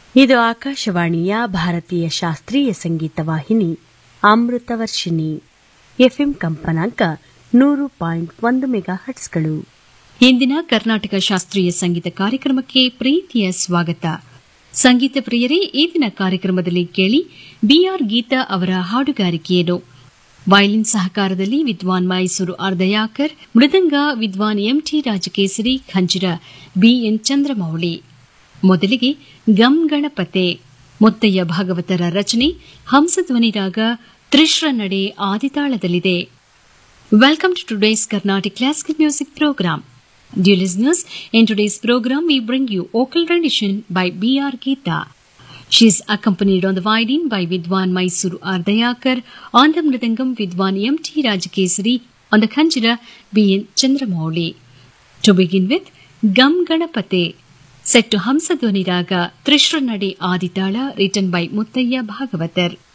ಇದು ಆಕಾಶವಾಣಿಯ ಭಾರತೀಯ ಶಾಸ್ತ್ರೀಯ ಸಂಗೀತ ವಾಹಿನಿ ಅಮೃತವರ್ಷಿಣಿ ಎಫ್ಎಂ ಕಂಪನಾಂಕ ನೂರು ಪಾಯಿಂಟ್ ಒಂದು ಮೆಗಾ ಹಟ್ಸ್ಗಳು ಇಂದಿನ ಕರ್ನಾಟಕ ಶಾಸ್ತ್ರೀಯ ಸಂಗೀತ ಕಾರ್ಯಕ್ರಮಕ್ಕೆ ಪ್ರೀತಿಯ ಸ್ವಾಗತ ಸಂಗೀತ ಪ್ರಿಯರೇ ಈ ದಿನ ಕಾರ್ಯಕ್ರಮದಲ್ಲಿ ಕೇಳಿ ಬಿಆರ್ ಗೀತಾ ಅವರ ಹಾಡುಗಾರಿಕೆಯನ್ನು ವಯಲಿನ್ ಸಹಕಾರದಲ್ಲಿ ವಿದ್ವಾನ್ ಮೈಸೂರು ಅರ್ಧಯಾಕರ್ ಮೃದಂಗ ವಿದ್ವಾನ್ ಎಂಟಿ ರಾಜಕೇಸರಿ ಖಂಜಿರ ಬಿಎನ್ ಚಂದ್ರಮೌಳಿ ಮೊದಲಿಗೆ ಗಂ ಗಣಪತೆ ಮುತ್ತಯ್ಯ ಭಾಗವತರ ರಚನೆ ಹಂಸಧ್ವನಿ ರಾಗ ತ್ರಿಶ್ರ ನಡೆ ಆದಿತಾಳದಲ್ಲಿದೆ Welcome to today's Carnatic Classical Music Program. Dear listeners, in today's program we bring you vocal rendition by B.R. Geeta. She is accompanied on the violin by Vidwan Mysuru Ardayakar, on the Mridangam Vidwan M.T. Rajakesari, on the Khanjira B.N. Chandramouli. To begin with, Gam Ganapate, set to Hamsadwani Raga Trishra Nade Aditala, written by Muttaya Bhagavatar.